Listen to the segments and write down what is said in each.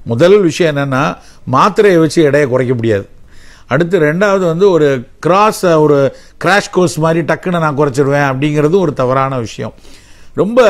முதல் விஷயம் என்னன்னா மாத்திரையை வச்சு எடையை குறைக்க முடியாது அடுத்து ரெண்டாவது வந்து ஒரு கிராஸ் ஒரு கிராஷ் கோர்ஸ் மாதிரி டக்குன்னு நான் குறைச்சிருவேன் அப்படிங்கிறது ஒரு தவறான விஷயம் ரொம்ப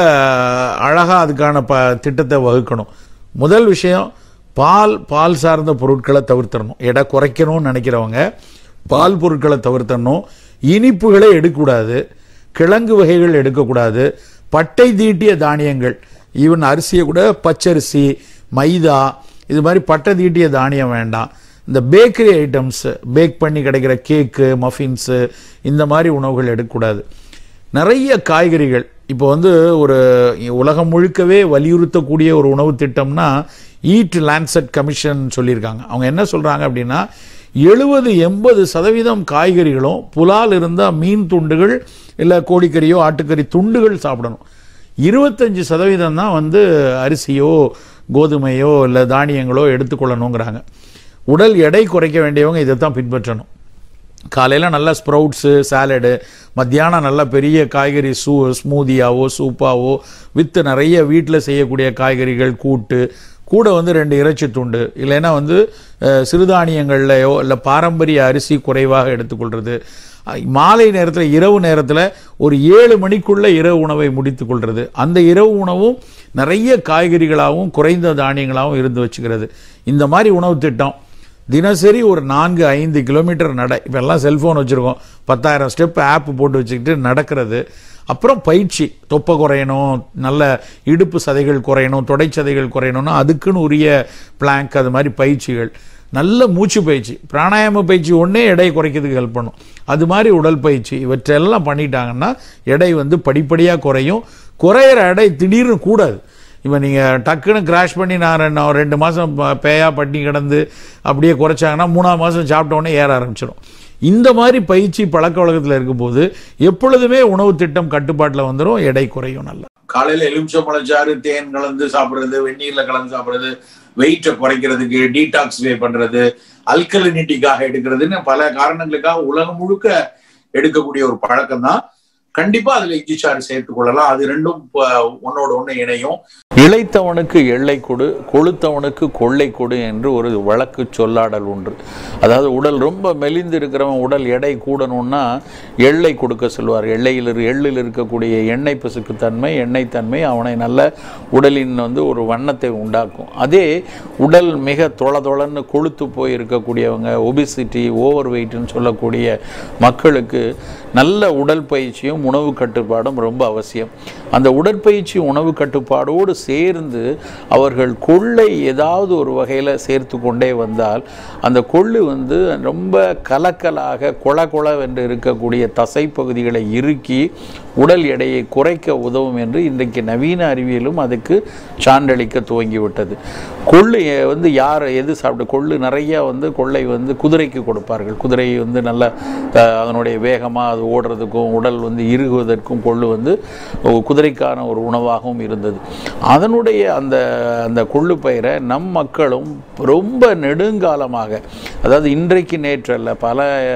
அழகாக அதுக்கான ப திட்டத்தை வகுக்கணும் முதல் விஷயம் பால் பால் சார்ந்த பொருட்களை தவிர்த்தரணும் எடை குறைக்கணும்னு நினைக்கிறவங்க பால் பொருட்களை தவிர்த்தரணும் இனிப்புகளை எடுக்கக்கூடாது கிழங்கு வகைகள் எடுக்கக்கூடாது பட்டை தீட்டிய தானியங்கள் ஈவன் அரிசியை கூட பச்சரிசி மைதா இது மாதிரி பட்டை தீட்டிய தானியம் வேண்டாம் இந்த பேக்கரி ஐட்டம்ஸ் பேக் பண்ணி கிடைக்கிற கேக்கு மஃபின்ஸு இந்த மாதிரி உணவுகள் எடுக்கக்கூடாது நிறைய காய்கறிகள் இப்போ வந்து ஒரு உலகம் முழுக்கவே வலியுறுத்தக்கூடிய ஒரு உணவு திட்டம்னா ஈட் லான்செட் கமிஷன் சொல்லியிருக்காங்க அவங்க என்ன சொல்கிறாங்க அப்படின்னா எழுபது எண்பது சதவீதம் காய்கறிகளும் புலால் இருந்தால் மீன் துண்டுகள் இல்லை கோழிக்கறியோ ஆட்டுக்கறி துண்டுகள் சாப்பிடணும் இருபத்தஞ்சி சதவீதம் தான் வந்து அரிசியோ கோதுமையோ இல்லை தானியங்களோ எடுத்துக்கொள்ளணுங்கிறாங்க உடல் எடை குறைக்க வேண்டியவங்க இதை தான் பின்பற்றணும் காலையில் நல்ல ஸ்ப்ரவுட்ஸு சாலடு மத்தியானம் நல்ல பெரிய காய்கறி சூ ஸ்மூதியாவோ சூப்பாவோ வித்து நிறைய வீட்டில் செய்யக்கூடிய காய்கறிகள் கூட்டு கூட வந்து ரெண்டு இறைச்சி துண்டு இல்லைன்னா வந்து அஹ், சிறுதானியங்கள்லையோ இல்லை பாரம்பரிய அரிசி குறைவாக எடுத்துக்கொள்வது அஹ், மாலை நேரத்தில் இரவு நேரத்தில் ஒரு ஏழு மணிக்குள்ள இரவு உணவை முடித்துக் கொள்வது அந்த இரவு உணவும் நிறைய காய்கறிகளாகவும் குறைந்த தானியங்களாகவும் இருந்து வச்சுக்கிறது இந்த மாதிரி உணவு திட்டம் தினசரி ஒரு நான்கு ஐந்து கிலோமீட்டர் நட இப்போ எல்லாம் செல்ஃபோன் வச்சுருக்கோம் பத்தாயிரம் ஸ்டெப் ஆப் போட்டு வச்சுக்கிட்டு நடக்கிறது அப்புறம் பயிற்சி தொப்பை குறையணும் நல்ல இடுப்பு சதைகள் குறையணும் தொடைச்சதைகள் குறையணும்னா அதுக்குன்னு உரிய பிளாங்க் அது மாதிரி பயிற்சிகள் நல்ல மூச்சு பயிற்சி பிராணாயாம பயிற்சி ஒன்றே எடை குறைக்கிறதுக்கு ஹெல்ப் பண்ணும் அது மாதிரி உடல் பயிற்சி இவற்றெல்லாம் பண்ணிட்டாங்கன்னா எடை வந்து படிப்படியாக குறையும் குறையிற எடை திடீர்னு கூடாது இப்போ நீங்கள் டக்குன்னு கிராஷ் பண்ணி நான் ரெண்டு நான் ரெண்டு மாதம் பேயா பட்டி கிடந்து அப்படியே குறைச்சாங்கன்னா மூணாவது மாதம் சாப்பிட்ட உடனே ஏற ஆரம்பிச்சிடும் இந்த மாதிரி பயிற்சி பழக்க வழக்கத்தில் இருக்கும்போது எப்பொழுதுமே உணவு திட்டம் கட்டுப்பாட்டில் வந்துடும் எடை குறையும் நல்லா காலையில் எலுமிச்சம்பழச்சாறு தேன் கலந்து சாப்பிட்றது வெந்நீரில் கலந்து சாப்பிட்றது வெயிட்டை குறைக்கிறதுக்கு டீடாக்ஸ் வே பண்ணுறது அல்கலினிட்டிக்காக எடுக்கிறதுன்னு பல காரணங்களுக்காக உலகம் முழுக்க எடுக்கக்கூடிய ஒரு பழக்கம் தான் கண்டிப்பா அதுல இஞ்சி சாறு சேர்த்துக் கொள்ளலாம் அது ரெண்டும் ப- ஒன்னோட ஒண்ணு இணையும் இளைத்தவனுக்கு எள்ளை கொடு கொழுத்தவனுக்கு கொள்ளை கொடு என்று ஒரு வழக்கு சொல்லாடல் ஒன்று அதாவது உடல் ரொம்ப மெலிந்து இருக்கிறவன் உடல் எடை கூடணும்னா எள்ளை கொடுக்க சொல்வார் எள்ளையில் இரு எள்ளில் இருக்கக்கூடிய எண்ணெய் பிசுக்கு தன்மை எண்ணெய் தன்மை அவனை நல்ல உடலின் வந்து ஒரு வண்ணத்தை உண்டாக்கும் அதே உடல் மிக தொள தொளன்னு கொழுத்து போய் இருக்கக்கூடியவங்க ஒபிசிட்டி ஓவர் வெயிட்னு சொல்லக்கூடிய மக்களுக்கு நல்ல உடல் பயிற்சியும் உணவு கட்டுப்பாடும் ரொம்ப அவசியம் அந்த உடற்பயிற்சி உணவு கட்டுப்பாடோடு சேர்ந்து அவர்கள் கொள்ளை ஏதாவது ஒரு வகையில் சேர்த்து கொண்டே வந்தால் அந்த கொள்ளு வந்து ரொம்ப கலக்கலாக கொல கொலவென்று இருக்கக்கூடிய தசை பகுதிகளை இறுக்கி உடல் எடையை குறைக்க உதவும் என்று இன்றைக்கு நவீன அறிவியலும் அதுக்கு சான்றளிக்க துவங்கிவிட்டது கொள்ளு எ- வந்து யார் எது சாப்பிட்டு கொள்ளு நிறைய வந்து கொள்ளை வந்து குதிரைக்கு கொடுப்பார்கள் குதிரை வந்து நல்ல அஹ், அதனுடைய வேகமாக அது ஓடுறதுக்கும் உடல் வந்து இறுகுவதற்கும் கொள்ளு வந்து ஒ- குதிரைக்கான ஒரு உணவாகவும் இருந்தது அதனுடைய அந்த அந்த கொள்ளு பயிரை நம் மக்களும் ரொம்ப நெடுங்காலமாக அதாவது இன்றைக்கு நேற்றல்ல பல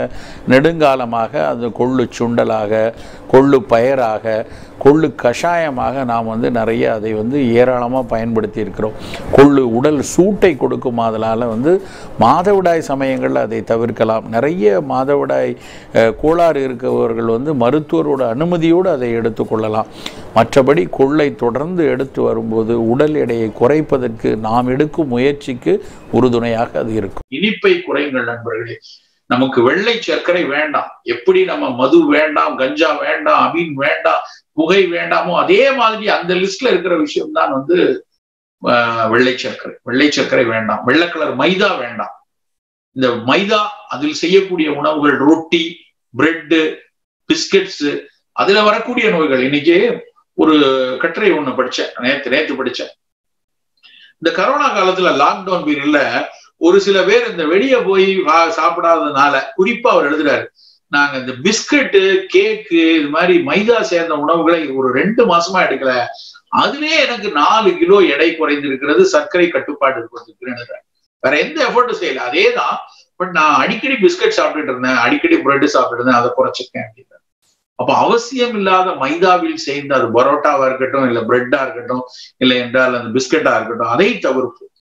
நெடுங்காலமாக அது கொள்ளு சுண்டலாக கொள்ளு பயராக கொள்ளு கஷாயமாக நாம் வந்து நிறைய அதை வந்து ஏராளமாக பயன்படுத்தி இருக்கிறோம் கொள்ளு உடல் சூட்டை கொடுக்கும் அதனால் வந்து மாதவிடாய் சமயங்களில் அதை தவிர்க்கலாம் நிறைய மாதவிடாய் அஹ், கோளாறு இருக்கவர்கள் வந்து மருத்துவரோட அனுமதியோடு அதை எடுத்துக்கொள்ளலாம் மற்றபடி கொள்ளை தொடர்ந்து எடுத்து வரும்போது உடல் எடையை குறைப்பதற்கு நாம் எடுக்கும் முயற்சிக்கு உறுதுணையாக அது இருக்கும் இனிப்பை குறைங்கள் நண்பர்களே நமக்கு வெள்ளை சர்க்கரை வேண்டாம் எப்படி நம்ம மது வேண்டாம் கஞ்சா வேண்டாம் அமீன் வேண்டாம் புகை வேண்டாமோ அதே மாதிரி அந்த லிஸ்ட்ல இருக்கிற விஷயம் தான் வந்து ஆஹ், வெள்ளை சர்க்கரை வெள்ளை சர்க்கரை வேண்டாம் வெள்ளை கலர் மைதா வேண்டாம் இந்த மைதா அதில் செய்யக்கூடிய உணவுகள் ரொட்டி பிரெட்டு பிஸ்கட்ஸ் அதுல வரக்கூடிய நோய்கள் இன்னைக்கு ஒரு கட்டுரை ஒண்ணு படிச்சேன் நேத்து நேத்து படிச்சேன் இந்த கரோனா காலத்துல லாக்டவுன் பீரியட்ல ஒரு சில பேர் இந்த வெளிய போய் வா- சாப்பிடாததுனால குறிப்பா அவர் எழுதுறாரு நாங்க இந்த பிஸ்கட்டு கேக்கு இது மாதிரி மைதா சேர்ந்த உணவுகளை ஒரு ரெண்டு மாசமா எடுக்கல அதுவே எனக்கு நாலு கிலோ எடை குறைந்திருக்கிறது சர்க்கரை கட்டுப்பாடு இருக்கிறது வேற எந்த எஃபர்ட்டும் செய்யல அதே தான் பட் நான் அடிக்கடி பிஸ்கட் சாப்பிட்டுட்டு இருந்தேன் அடிக்கடி பிரெட் சாப்பிட்டு இருந்தேன் அதை குறைச்சிருக்கேன் அப்படின்னு அப்ப அவசியம் இல்லாத மைதாவில் சேர்ந்த அது பரோட்டாவா இருக்கட்டும் இல்ல பிரெட்டா இருக்கட்டும் இல்லை என்றால் அந்த பிஸ்கட்டா இருக்கட்டும் அதை தவிர்ப்பு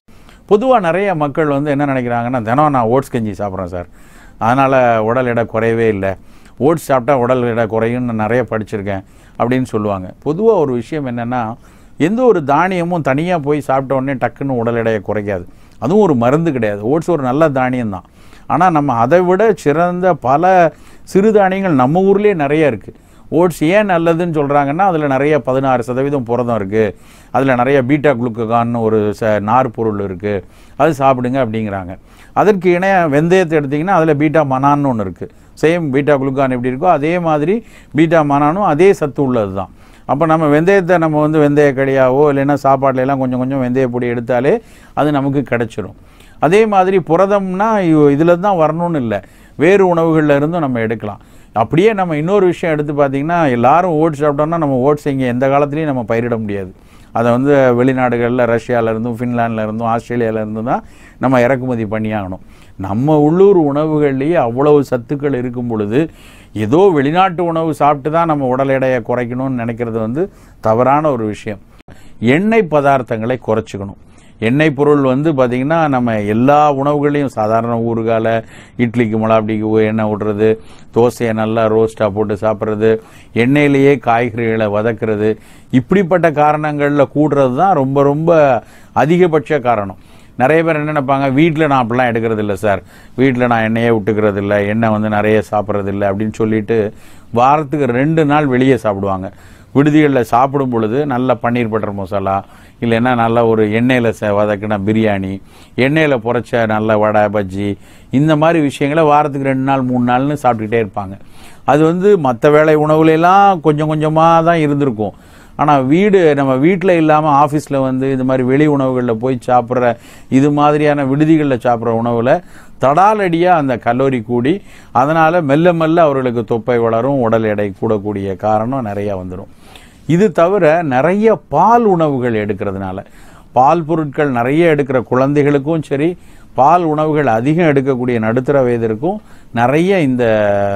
பொதுவாக நிறைய மக்கள் வந்து என்ன நினைக்கிறாங்கன்னா தினம் நான் ஓட்ஸ் கஞ்சி சாப்பிட்றேன் சார் அதனால் உடல் எடை குறையவே இல்லை ஓட்ஸ் சாப்பிட்டா உடல் எடை குறையும்னு நான் நிறைய படிச்சிருக்கேன் அப்படின்னு சொல்லுவாங்க பொதுவாக ஒரு விஷயம் என்னென்னா எந்த ஒரு தானியமும் தனியாக போய் சாப்பிட்ட உடனே டக்குன்னு உடல் எடையை குறைக்காது அதுவும் ஒரு மருந்து கிடையாது ஓட்ஸ் ஒரு நல்ல தானியம் தான் ஆனால் நம்ம அதை விட சிறந்த பல சிறுதானியங்கள் நம்ம ஊர்லேயே நிறைய இருக்குது ஓட்ஸ் ஏன் நல்லதுன்னு சொல்கிறாங்கன்னா அதில் நிறைய பதினாறு சதவீதம் புரதம் இருக்குது அதில் நிறைய பீட்டா குளுக்ககான்னு ஒரு ச நார் பொருள் இருக்குது அது சாப்பிடுங்க அப்படிங்கிறாங்க அதற்கு இணைய வெந்தயத்தை எடுத்திங்கன்னா அதில் பீட்டா மனான்னு ஒன்று இருக்குது சேம் பீட்டா குளுக்கான் எப்படி இருக்கோ அதே மாதிரி பீட்டா மனானும் அதே சத்து உள்ளது தான் அப்போ நம்ம வெந்தயத்தை நம்ம வந்து வெந்தய கடியாவோ இல்லைன்னா சாப்பாட்டுல எல்லாம் கொஞ்சம் கொஞ்சம் வெந்தய பொடி எடுத்தாலே அது நமக்கு கிடைச்சிரும் அதே மாதிரி புரதம்னா இதில் தான் வரணும்னு இல்லை வேறு உணவுகளில் இருந்தும் நம்ம எடுக்கலாம் அப்படியே நம்ம இன்னொரு விஷயம் எடுத்து பார்த்தீங்கன்னா எல்லாரும் ஓட்ஸ் சாப்பிட்டோம்னா நம்ம ஓட்ஸ் இங்கே எந்த காலத்துலையும் நம்ம பயிரிட முடியாது அதை வந்து வெளிநாடுகளில் ரஷ்யால இருந்தும் ஃபின்லாண்டில் இருந்தும் ஆஸ்திரேலியால இருந்தும் தான் நம்ம இறக்குமதி பண்ணியாகணும் நம்ம உள்ளூர் உணவுகள்லேயே அவ்வளவு சத்துக்கள் இருக்கும் பொழுது ஏதோ வெளிநாட்டு உணவு சாப்பிட்டு தான் நம்ம உடல் எடையை குறைக்கணும்னு நினைக்கிறது வந்து தவறான ஒரு விஷயம் எண்ணெய் பதார்த்தங்களை குறைச்சிக்கணும் எண்ணெய் பொருள் வந்து பார்த்திங்கன்னா நம்ம எல்லா உணவுகளையும் சாதாரண ஊறுகால இட்லிக்கு மிளகாப்பிடிக்கு எண்ணெய் விடுறது தோசையை நல்லா ரோஸ்ட்டாக போட்டு சாப்பிட்றது எண்ணெயிலேயே காய்கறிகளை வதக்குறது இப்படிப்பட்ட காரணங்களில் கூடுறது தான் ரொம்ப ரொம்ப அதிகபட்ச காரணம் நிறைய பேர் என்ன நினைப்பாங்க வீட்டில் நான் அப்படிலாம் எடுக்கிறது இல்லை சார் வீட்டில் நான் எண்ணெயே விட்டுக்கிறது இல்லை எண்ணெய் வந்து நிறைய சாப்பிட்றது இல்லை அப்படின்னு சொல்லிட்டு வாரத்துக்கு ரெண்டு நாள் வெளியே சாப்பிடுவாங்க விடுதிகளில் சாப்பிடும் பொழுது நல்ல பன்னீர் பட்டர் மசாலா இல்லைன்னா நல்ல ஒரு எண்ணெயில் ச வதக்கின பிரியாணி எண்ணெயில் பொரைச்ச நல்ல வடை பஜ்ஜி இந்த மாதிரி விஷயங்களை வாரத்துக்கு ரெண்டு நாள் மூணு நாள்னு சாப்பிட்டுக்கிட்டே இருப்பாங்க அது வந்து மற்ற வேலை உணவுல எல்லாம் கொஞ்சம் கொஞ்சமாக தான் இருந்திருக்கும் ஆனால் வீடு நம்ம வீட்டில் இல்லாமல் ஆஃபீஸில் வந்து இது மாதிரி வெளி உணவுகளில் போய் சாப்பிட்ற இது மாதிரியான விடுதிகளில் சாப்பிட்ற உணவில் தடாலடியாக அந்த கலோரி கூடி அதனால் மெல்ல மெல்ல அவர்களுக்கு தொப்பை வளரும் உடல் எடை கூடக்கூடிய காரணம் நிறையா வந்துடும் இது தவிர நிறைய பால் உணவுகள் எடுக்கிறதுனால பால் பொருட்கள் நிறைய எடுக்கிற குழந்தைகளுக்கும் சரி பால் உணவுகள் அதிகம் எடுக்கக்கூடிய நடுத்தர வயதிற்கும் நிறைய இந்த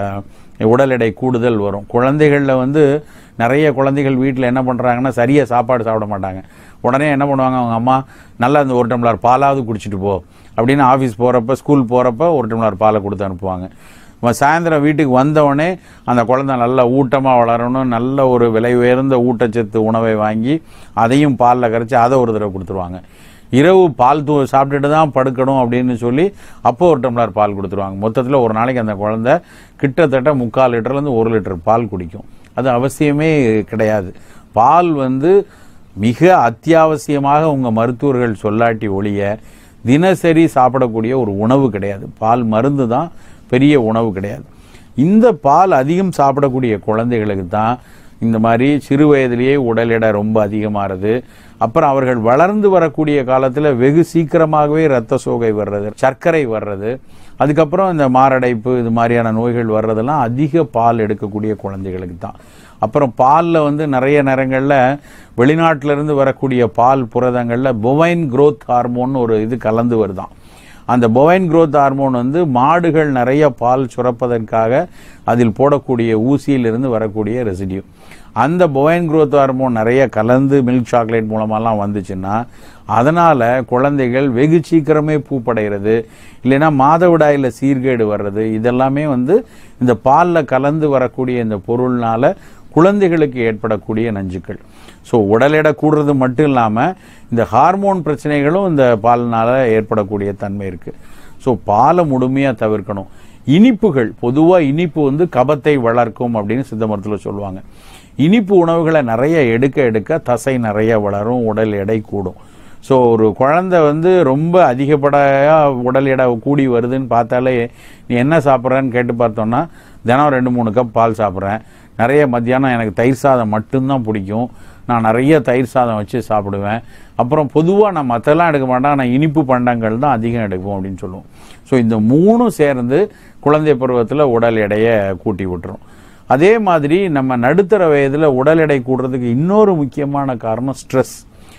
உடல் எடை கூடுதல் வரும் குழந்தைகளில் வந்து நிறைய குழந்தைகள் வீட்டில் என்ன பண்ணுறாங்கன்னா சரியாக சாப்பாடு சாப்பிட மாட்டாங்க உடனே என்ன பண்ணுவாங்க அவங்க அம்மா நல்லா இந்த ஒரு டம்ளர் பாலாவது குடிச்சிட்டு போ அப்படின்னு ஆஃபீஸ் போகிறப்ப ஸ்கூல் போகிறப்ப ஒரு டம்ளர் பாலை கொடுத்து அனுப்புவாங்க நம்ம சாயந்தரம் வீட்டுக்கு வந்தவொடனே அந்த குழந்தை நல்லா ஊட்டமாக வளரணும் நல்ல ஒரு விலை உயர்ந்த ஊட்டச்சத்து உணவை வாங்கி அதையும் பாலில் கரைச்சி அதை ஒரு தடவை கொடுத்துருவாங்க இரவு பால் தூ சாப்பிட்டுட்டு தான் படுக்கணும் அப்படின்னு சொல்லி அப்போ ஒரு டம்ளர் பால் கொடுத்துருவாங்க மொத்தத்தில் ஒரு நாளைக்கு அந்த குழந்தை கிட்டத்தட்ட முக்கால் லிட்டர்லேருந்து ஒரு லிட்டர் பால் குடிக்கும் அது அவசியமே கிடையாது பால் வந்து மிக அத்தியாவசியமாக உங்கள் மருத்துவர்கள் சொல்லாட்டி ஒழிய தினசரி சாப்பிடக்கூடிய ஒரு உணவு கிடையாது பால் மருந்து தான் பெரிய உணவு கிடையாது இந்த பால் அதிகம் சாப்பிடக்கூடிய குழந்தைகளுக்கு தான் இந்த மாதிரி சிறு வயதிலேயே உடல் எடை ரொம்ப அதிகமாகிறது அப்புறம் அவர்கள் வளர்ந்து வரக்கூடிய காலத்தில் வெகு சீக்கிரமாகவே இரத்த சோகை வர்றது சர்க்கரை வர்றது அதுக்கப்புறம் இந்த மாரடைப்பு இது மாதிரியான நோய்கள் வர்றதெல்லாம் அதிக பால் எடுக்கக்கூடிய குழந்தைகளுக்கு தான் அப்புறம் பாலில் வந்து நிறைய நேரங்களில் வெளிநாட்டிலிருந்து வரக்கூடிய பால் புரதங்களில் பொவைன் growth ஹார்மோன் ஒரு இது கலந்து வருதாம் அந்த பொவைன் growth ஹார்மோன் வந்து மாடுகள் நிறைய பால் சுரப்பதற்காக அதில் போடக்கூடிய ஊசியிலிருந்து வரக்கூடிய ரெசிடியூ அந்த பொவைன் growth ஹார்மோன் நிறைய கலந்து மில்க் சாக்லேட் மூலமாலாம் வந்துச்சுன்னா அதனால் குழந்தைகள் வெகு சீக்கிரமே பூப்படைகிறது இல்லைன்னா மாதவிடாயில் சீர்கேடு வர்றது இதெல்லாமே வந்து இந்த பாலில் கலந்து வரக்கூடிய இந்த பொருள்னால குழந்தைகளுக்கு ஏற்படக்கூடிய நஞ்சுக்கள் ஸோ உடல் எடை கூடுறது மட்டும் இல்லாமல் இந்த ஹார்மோன் பிரச்சனைகளும் இந்த பால்னால ஏற்படக்கூடிய தன்மை இருக்குது ஸோ பாலை முழுமையாக தவிர்க்கணும் இனிப்புகள் பொதுவாக இனிப்பு வந்து கபத்தை வளர்க்கும் அப்படின்னு சித்த மருத்துவத்தில் சொல்லுவாங்க இனிப்பு உணவுகளை நிறைய எடுக்க எடுக்க தசை நிறைய வளரும் உடல் எடை கூடும் ஸோ ஒரு குழந்தை வந்து ரொம்ப அதிகப்படையாக உடல் எடை கூடி வருதுன்னு பார்த்தாலே நீ என்ன சாப்பிட்றேன்னு கேட்டு பார்த்தோன்னா தினம் ரெண்டு மூணு கப் பால் சாப்பிட்றேன் நிறைய மத்தியானம் எனக்கு தயிர் சாதம் மட்டும்தான் பிடிக்கும் நான் நிறைய தயிர் சாதம் வச்சு சாப்பிடுவேன் அப்புறம் பொதுவாக நான் மற்றெல்லாம் எடுக்க மாட்டேன் நான் இனிப்பு பண்டங்கள் தான் அதிகம் எடுப்போம் அப்படின்னு சொல்லுவோம் ஸோ இந்த மூணும் சேர்ந்து குழந்தை பருவத்தில் உடல் எடையை கூட்டி விட்டுரும் அதே மாதிரி நம்ம நடுத்தர வயதில் உடல் எடை கூடுறதுக்கு இன்னொரு முக்கியமான காரணம் ஸ்ட்ரெஸ்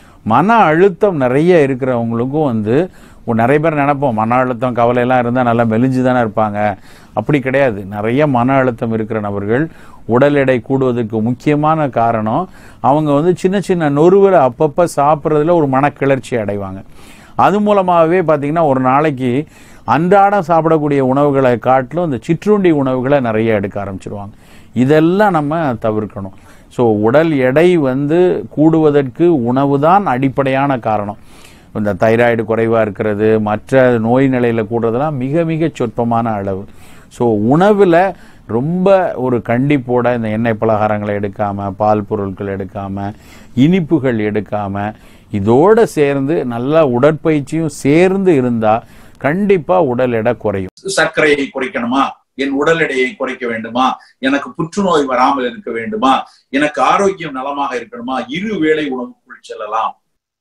மன அழுத்தம் நிறைய இருக்கிறவங்களுக்கும் வந்து ஒரு நிறைய பேர் நினைப்போம் மன அழுத்தம் கவலையெல்லாம் இருந்தால் நல்லா மெலிஞ்சு தானே இருப்பாங்க அப்படி கிடையாது நிறைய மன அழுத்தம் இருக்கிற நபர்கள் உடல் எடை கூடுவதற்கு முக்கியமான காரணம் அவங்க வந்து சின்ன சின்ன நொறுவலை அப்பப்போ சாப்பிட்றதுல ஒரு மனக்கிளர்ச்சி அடைவாங்க அது மூலமாகவே பார்த்தீங்கன்னா ஒரு நாளைக்கு அன்றாடம் சாப்பிடக்கூடிய உணவுகளை காட்டிலும் இந்த சிற்றுண்டி உணவுகளை நிறைய எடுக்க ஆரம்பிச்சிருவாங்க இதெல்லாம் நம்ம தவிர்க்கணும் ஸோ உடல் எடை வந்து கூடுவதற்கு உணவு தான் அடிப்படையான காரணம் இந்த தைராய்டு குறைவாக இருக்கிறது மற்ற நோய் நிலையில் கூடுறதெல்லாம் மிக மிக சொற்பமான அளவு ஸோ உணவில் ரொம்ப ஒரு கண்டிப்போட இந்த எண்ணெய் பலகாரங்களை எடுக்காம பால் பொருட்கள் எடுக்காம இனிப்புகள் எடுக்காம இதோட சேர்ந்து நல்லா உடற்பயிற்சியும் சேர்ந்து இருந்தா கண்டிப்பா உடல் எடை குறையும் சர்க்கரையை குறைக்கணுமா என் உடல் எடையை குறைக்க வேண்டுமா எனக்கு புற்றுநோய் வராமல் இருக்க வேண்டுமா எனக்கு ஆரோக்கியம் நலமாக இருக்கணுமா இரு வேளை உணவுக்குள் செல்லலாம்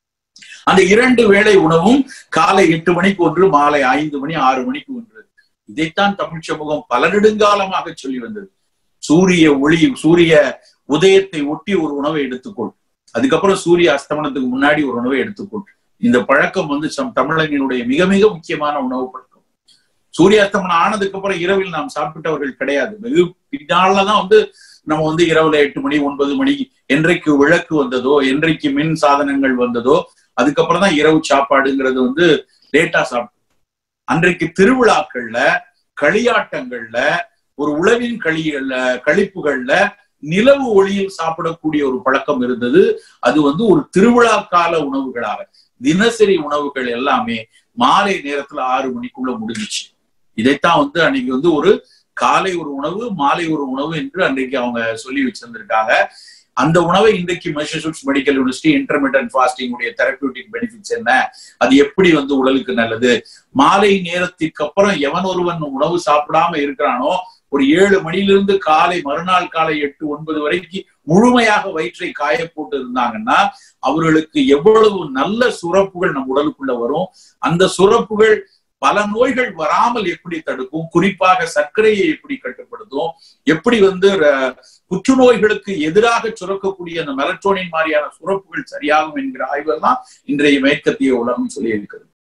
அந்த இரண்டு வேளை உணவும் காலை எட்டு மணிக்கு ஒன்று மாலை ஐந்து மணி ஆறு மணிக்கு ஒன்று இதைத்தான் தமிழ் சமூகம் பல நெடுங்காலமாக சொல்லி வந்தது சூரிய ஒளி சூரிய உதயத்தை ஒட்டி ஒரு உணவை எடுத்துக்கொள் அதுக்கப்புறம் சூரிய அஸ்தமனத்துக்கு முன்னாடி ஒரு உணவை எடுத்துக்கொள் இந்த பழக்கம் வந்து சம் தமிழனினுடைய மிக மிக முக்கியமான உணவு பழக்கம் சூரிய அஸ்தமனம் ஆனதுக்கு அப்புறம் இரவில் நாம் சாப்பிட்டவர்கள் கிடையாது வெகு பின்னாலதான் வந்து நம்ம வந்து இரவுல எட்டு மணி ஒன்பது மணி என்றைக்கு விளக்கு வந்ததோ என்றைக்கு மின் சாதனங்கள் வந்ததோ அதுக்கப்புறம் தான் இரவு சாப்பாடுங்கிறது வந்து லேட்டா சாப்பிட்டோம் அன்றைக்கு திருவிழாக்கள்ல களியாட்டங்கள்ல ஒரு உழவின் களிகள்ல கழிப்புகள்ல நிலவு ஒளியில் சாப்பிடக்கூடிய ஒரு பழக்கம் இருந்தது அது வந்து ஒரு திருவிழா கால உணவுகளாக தினசரி உணவுகள் எல்லாமே மாலை நேரத்துல ஆறு மணிக்குள்ள முடிஞ்சிச்சு இதைத்தான் வந்து அன்னைக்கு வந்து ஒரு காலை ஒரு உணவு மாலை ஒரு உணவு என்று அன்றைக்கு அவங்க சொல்லி வச்சிருந்திருக்காங்க அந்த உணவை இன்றைக்கு Massachusetts medical university intermittent fasting உடைய தெரப்பியூட்டிக் பெனிஃபிட்ஸ் என்ன அது எப்படி வந்து உடலுக்கு நல்லது மாலை நேரத்திற்கு அப்புறம் எவன் ஒருவன் உணவு சாப்பிடாம இருக்கிறானோ ஒரு ஏழு மணிலிருந்து காலை மறுநாள் காலை எட்டு ஒன்பது வரைக்கும் முழுமையாக வயிற்றை காய போட்டு இருந்தாங்கன்னா அவர்களுக்கு எவ்வளவு நல்ல சுரப்புகள் நம் உடலுக்குள்ள வரும் அந்த சுரப்புகள் பல நோய்கள் வராமல் எப்படி தடுக்கும் குறிப்பாக சர்க்கரையை எப்படி கட்டுப்படுத்தும் எப்படி வந்து புற்றுநோய்களுக்கு எதிராக சுரக்கக்கூடிய அந்த மெலட்ரோனின் மாதிரியான சுரப்புகள் சரியாகும் என்கிற ஆய்வெல்லாம் இன்றைய மேற்கத்திய உலகம் சொல்லி இருக்கிறது